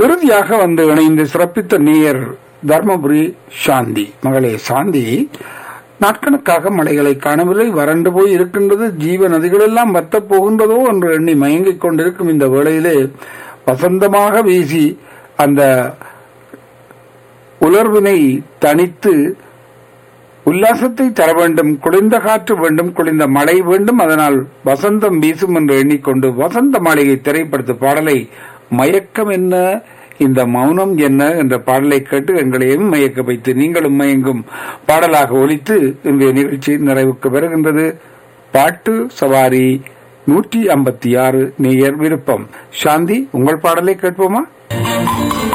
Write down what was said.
இறுதியாக வந்து இணைந்து சிறப்பித்த நேயர் தர்மபுரி சாந்தி மகளே சாந்தி நாட்கணக்காக மலைகளை காணவில்லை வறண்டு போய் இருக்கின்றது ஜீவ நதிகளெல்லாம் வத்தப் போகின்றதோ என்று எண்ணி மயங்கிக் கொண்டிருக்கும் இந்த வேளையிலே வசந்தமாக வீசி அந்த உலர்வினை தணித்து உல்லாசத்தை தர வேண்டும் குளிர்ந்த காற்று வேண்டும் குளிர்ந்த மழை வேண்டும் அதனால் வசந்தம் வீசும் என்று எண்ணிக்கொண்டு வசந்த மாளிகை திரைப்படத்து பாடலை மயக்கம் என்ன இந்த மௌனம் என்ன என்ற பாடலை கேட்டு எங்களையும் மயக்க வைத்து நீங்களும் மயங்கும் பாடலாக ஒலித்து இன்றைய நிகழ்ச்சி நிறைவுக்கு வருகின்றது பாட்டு சவாரி நூற்றி ஐம்பத்தி ஆறு நேயர் விருப்பம் சாந்தி உங்கள் பாடலை கேட்போமா